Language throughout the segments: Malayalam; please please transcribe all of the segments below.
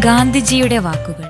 ഗാന്ധിജിയുടെ വാക്കുകൾ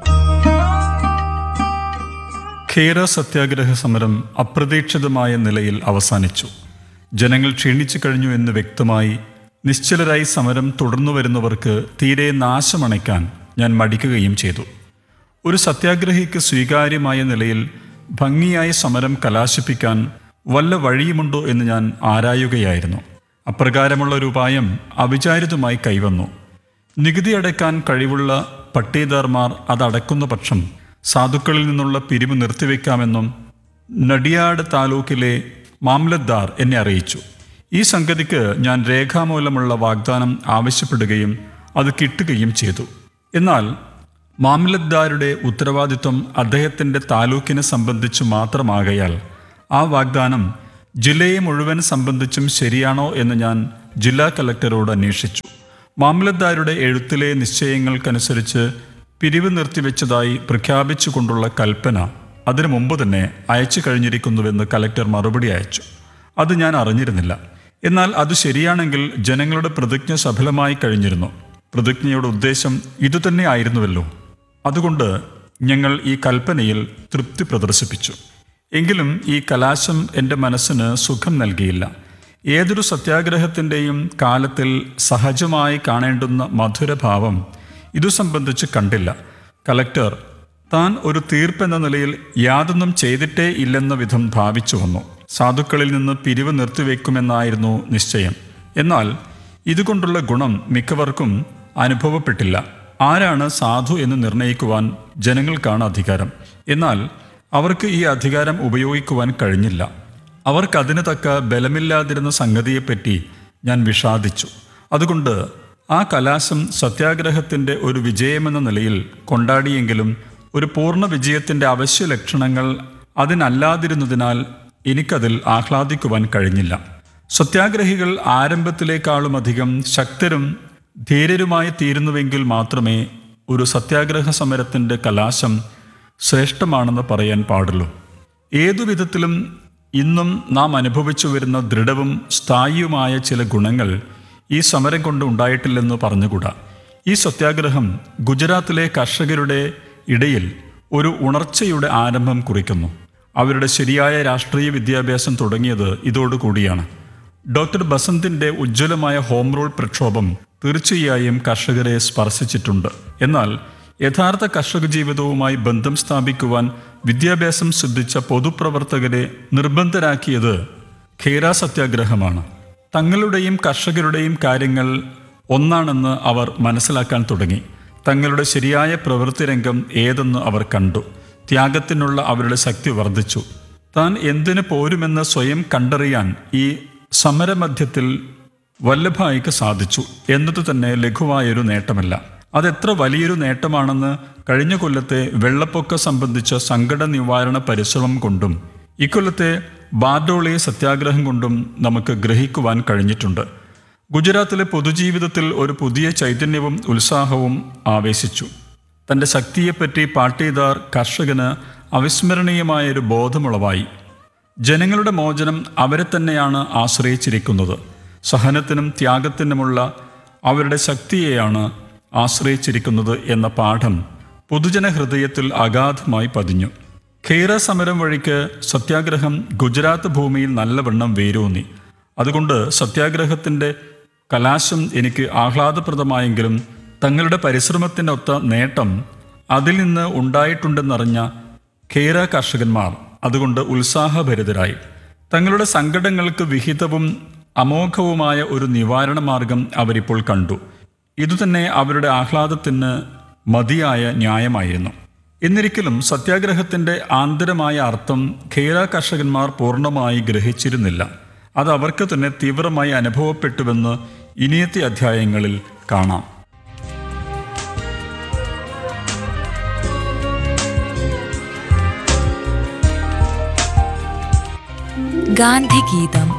ഖേര സത്യാഗ്രഹ സമരം അപ്രതീക്ഷിതമായ നിലയിൽ അവസാനിച്ചു ജനങ്ങൾ ക്ഷീണിച്ചു കഴിഞ്ഞു എന്ന് വ്യക്തമായി നിശ്ചലരായി സമരം തുടർന്നു വരുന്നവർക്ക് തീരെ നാശമണയ്ക്കാൻ ഞാൻ മടിക്കുകയും ചെയ്തു ഒരു സത്യാഗ്രഹിക്ക് സ്വീകാര്യമായ നിലയിൽ ഭംഗിയായി സമരം കലാശിപ്പിക്കാൻ വല്ല വഴിയുമുണ്ടോ എന്ന് ഞാൻ ആരായുകയായിരുന്നു അപ്രകാരമുള്ള ഒരു ഉപായം അവിചാരിതമായി കൈവന്നു നികുതി അടയ്ക്കാൻ കഴിവുള്ള പട്ടീദാർമാർ അതടക്കുന്ന പക്ഷം സാധുക്കളിൽ നിന്നുള്ള പിരിവ് നിർത്തിവെക്കാമെന്നും നടിയാട് താലൂക്കിലെ മാംലദ്ദാർ എന്നെ അറിയിച്ചു ഈ സംഗതിക്ക് ഞാൻ രേഖാമൂലമുള്ള വാഗ്ദാനം ആവശ്യപ്പെടുകയും അത് കിട്ടുകയും ചെയ്തു എന്നാൽ മാംലദ്ദാരുടെ ഉത്തരവാദിത്വം അദ്ദേഹത്തിൻ്റെ താലൂക്കിനെ സംബന്ധിച്ചു മാത്രമാകയാൽ ആ വാഗ്ദാനം ജില്ലയെ മുഴുവൻ സംബന്ധിച്ചും ശരിയാണോ എന്ന് ഞാൻ ജില്ലാ കലക്ടറോട് അന്വേഷിച്ചു മാമലദ്ദാരുടെ എഴുത്തിലെ നിശ്ചയങ്ങൾക്കനുസരിച്ച് പിരിവ് നിർത്തിവെച്ചതായി പ്രഖ്യാപിച്ചുകൊണ്ടുള്ള കൽപ്പന അതിനു മുമ്പ് തന്നെ അയച്ചു കഴിഞ്ഞിരിക്കുന്നുവെന്ന് കലക്ടർ മറുപടി അയച്ചു അത് ഞാൻ അറിഞ്ഞിരുന്നില്ല എന്നാൽ അത് ശരിയാണെങ്കിൽ ജനങ്ങളുടെ പ്രതിജ്ഞ സഫലമായി കഴിഞ്ഞിരുന്നു പ്രതിജ്ഞയുടെ ഉദ്ദേശം ഇതുതന്നെ ആയിരുന്നുവല്ലോ അതുകൊണ്ട് ഞങ്ങൾ ഈ കൽപ്പനയിൽ തൃപ്തി പ്രദർശിപ്പിച്ചു എങ്കിലും ഈ കലാശം എൻ്റെ മനസ്സിന് സുഖം നൽകിയില്ല ഏതൊരു സത്യാഗ്രഹത്തിൻ്റെയും കാലത്തിൽ സഹജമായി കാണേണ്ടുന്ന മധുരഭാവം ഇതു സംബന്ധിച്ച് കണ്ടില്ല കലക്ടർ താൻ ഒരു തീർപ്പെന്ന നിലയിൽ യാതൊന്നും ചെയ്തിട്ടേ ഇല്ലെന്ന വിധം ഭാവിച്ചു വന്നു സാധുക്കളിൽ നിന്ന് പിരിവ് നിർത്തിവെക്കുമെന്നായിരുന്നു നിശ്ചയം എന്നാൽ ഇതുകൊണ്ടുള്ള ഗുണം മിക്കവർക്കും അനുഭവപ്പെട്ടില്ല ആരാണ് സാധു എന്ന് നിർണയിക്കുവാൻ ജനങ്ങൾക്കാണ് അധികാരം എന്നാൽ അവർക്ക് ഈ അധികാരം ഉപയോഗിക്കുവാൻ കഴിഞ്ഞില്ല അവർക്കതിന് തക്ക ബലമില്ലാതിരുന്ന സംഗതിയെപ്പറ്റി ഞാൻ വിഷാദിച്ചു അതുകൊണ്ട് ആ കലാശം സത്യാഗ്രഹത്തിൻ്റെ ഒരു വിജയമെന്ന നിലയിൽ കൊണ്ടാടിയെങ്കിലും ഒരു പൂർണ്ണ വിജയത്തിൻ്റെ അവശ്യ ലക്ഷണങ്ങൾ അതിനല്ലാതിരുന്നതിനാൽ എനിക്കതിൽ ആഹ്ലാദിക്കുവാൻ കഴിഞ്ഞില്ല സത്യാഗ്രഹികൾ ആരംഭത്തിലേക്കാളുമധികം ശക്തരും ധീരരുമായി തീരുന്നുവെങ്കിൽ മാത്രമേ ഒരു സത്യാഗ്രഹ സമരത്തിൻ്റെ കലാശം ശ്രേഷ്ഠമാണെന്ന് പറയാൻ പാടുള്ളൂ ഏതു വിധത്തിലും ഇന്നും നാം അനുഭവിച്ചു വരുന്ന ദൃഢവും സ്ഥായിയുമായ ചില ഗുണങ്ങൾ ഈ സമരം കൊണ്ട് ഉണ്ടായിട്ടില്ലെന്ന് പറഞ്ഞുകൂടാ ഈ സത്യാഗ്രഹം ഗുജറാത്തിലെ കർഷകരുടെ ഇടയിൽ ഒരു ഉണർച്ചയുടെ ആരംഭം കുറിക്കുന്നു അവരുടെ ശരിയായ രാഷ്ട്രീയ വിദ്യാഭ്യാസം തുടങ്ങിയത് ഇതോടുകൂടിയാണ് ഡോക്ടർ ബസന്തിന്റെ ഉജ്ജ്വലമായ ഹോം റൂൾ പ്രക്ഷോഭം തീർച്ചയായും കർഷകരെ സ്പർശിച്ചിട്ടുണ്ട് എന്നാൽ യഥാർത്ഥ കർഷക ജീവിതവുമായി ബന്ധം സ്ഥാപിക്കുവാൻ വിദ്യാഭ്യാസം സിദ്ധിച്ച പൊതുപ്രവർത്തകരെ നിർബന്ധരാക്കിയത് ഖേര സത്യാഗ്രഹമാണ് തങ്ങളുടെയും കർഷകരുടെയും കാര്യങ്ങൾ ഒന്നാണെന്ന് അവർ മനസ്സിലാക്കാൻ തുടങ്ങി തങ്ങളുടെ ശരിയായ പ്രവൃത്തി രംഗം ഏതെന്ന് അവർ കണ്ടു ത്യാഗത്തിനുള്ള അവരുടെ ശക്തി വർദ്ധിച്ചു താൻ എന്തിനു പോരുമെന്ന് സ്വയം കണ്ടറിയാൻ ഈ സമരമധ്യത്തിൽ വല്ലഭായിക്ക് സാധിച്ചു എന്നത് തന്നെ ലഘുവായൊരു നേട്ടമല്ല അതെത്ര വലിയൊരു നേട്ടമാണെന്ന് കഴിഞ്ഞ കൊല്ലത്തെ വെള്ളപ്പൊക്ക സംബന്ധിച്ച സങ്കട നിവാരണ പരിശ്രമം കൊണ്ടും ഇക്കൊല്ലത്തെ ബാർഡോളി സത്യാഗ്രഹം കൊണ്ടും നമുക്ക് ഗ്രഹിക്കുവാൻ കഴിഞ്ഞിട്ടുണ്ട് ഗുജറാത്തിലെ പൊതുജീവിതത്തിൽ ഒരു പുതിയ ചൈതന്യവും ഉത്സാഹവും ആവേശിച്ചു തൻ്റെ ശക്തിയെപ്പറ്റി പാട്ടീദാർ കർഷകന് അവിസ്മരണീയമായൊരു ബോധമുളവായി ജനങ്ങളുടെ മോചനം അവരെ തന്നെയാണ് ആശ്രയിച്ചിരിക്കുന്നത് സഹനത്തിനും ത്യാഗത്തിനുമുള്ള അവരുടെ ശക്തിയെയാണ് ആശ്രയിച്ചിരിക്കുന്നത് എന്ന പാഠം പൊതുജന ഹൃദയത്തിൽ അഗാധമായി പതിഞ്ഞു ഖേറ സമരം വഴിക്ക് സത്യാഗ്രഹം ഗുജറാത്ത് ഭൂമിയിൽ നല്ലവണ്ണം വേരൂന്നി അതുകൊണ്ട് സത്യാഗ്രഹത്തിൻ്റെ കലാശം എനിക്ക് ആഹ്ലാദപ്രദമായെങ്കിലും തങ്ങളുടെ പരിശ്രമത്തിനൊത്ത നേട്ടം അതിൽ നിന്ന് ഉണ്ടായിട്ടുണ്ടെന്നറിഞ്ഞ ഖേര കർഷകന്മാർ അതുകൊണ്ട് ഉത്സാഹഭരിതരായി തങ്ങളുടെ സങ്കടങ്ങൾക്ക് വിഹിതവും അമോഘവുമായ ഒരു നിവാരണ മാർഗം അവരിപ്പോൾ കണ്ടു ഇതുതന്നെ അവരുടെ ആഹ്ലാദത്തിന് മതിയായ ന്യായമായിരുന്നു എന്നിരിക്കലും സത്യാഗ്രഹത്തിന്റെ ആന്തരമായ അർത്ഥം ഖേര കർഷകന്മാർ പൂർണ്ണമായി ഗ്രഹിച്ചിരുന്നില്ല അത് അവർക്ക് തന്നെ തീവ്രമായി അനുഭവപ്പെട്ടുവെന്ന് ഇനിയത്തെ അധ്യായങ്ങളിൽ കാണാം ഗാന്ധിഗീതം